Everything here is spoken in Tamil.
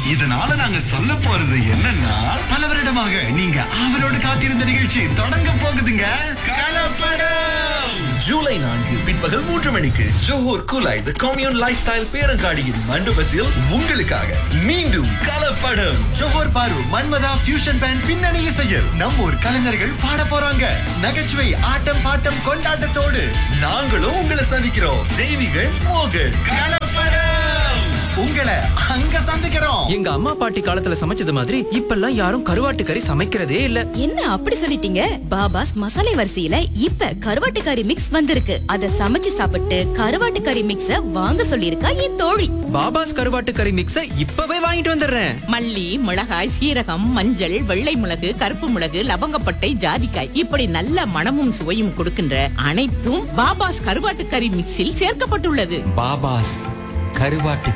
இதனால நாங்க சொல்ல போறது என்னன்னா பல வருடமாக நீங்க ஆவலோடு காத்திருந்த நிகழ்ச்சி தொடங்க போகுதுங்க கலப்படம் ஜூலை நான்கு பிற்பகல் மூன்று மணிக்கு Johor Kulai the commune lifestyle பேரங்காடியின் மண்டபத்தில் உங்களுக்காக மீண்டும் கலப்படம் ஜோஹர் பாரு மன்மதா ஃபியூஷன் பேண்ட் பின்னணி இசையில் நம்ம ஊர் கலைஞர்கள் பாட போறாங்க நகைச்சுவை ஆட்டம் பாட்டம் கொண்டாட்டத்தோடு நாங்களும் உங்களை சந்திக்கிறோம் தெய்வீகள் மோகன் கலப்படம் உங்களை அங்க சந்திக்கிறோம் எங்க அம்மா பாட்டி காலத்துல சமைச்சது மாதிரி இப்பெல்லாம் யாரும் கருவாட்டு கறி சமைக்கிறதே இல்ல என்ன அப்படி சொல்லிட்டீங்க பாபாஸ் மசாலை வரிசையில இப்ப கருவாட்டு கறி மிக்ஸ் வந்திருக்கு அத சமைச்சு சாப்பிட்டு கருவாட்டு கறி மிக்ஸ வாங்க சொல்லிருக்கா என் தோழி பாபாஸ் கருவாட்டு கறி மிக்ஸ இப்பவே வாங்கிட்டு வந்துடுறேன் மல்லி மிளகாய் சீரகம் மஞ்சள் வெள்ளை மிளகு கருப்பு மிளகு லவங்கப்பட்டை ஜாதிக்காய் இப்படி நல்ல மணமும் சுவையும் கொடுக்கின்ற அனைத்தும் பாபாஸ் கருவாட்டு கறி மிக்ஸில் சேர்க்கப்பட்டுள்ளது பாபாஸ் கருவாட்டு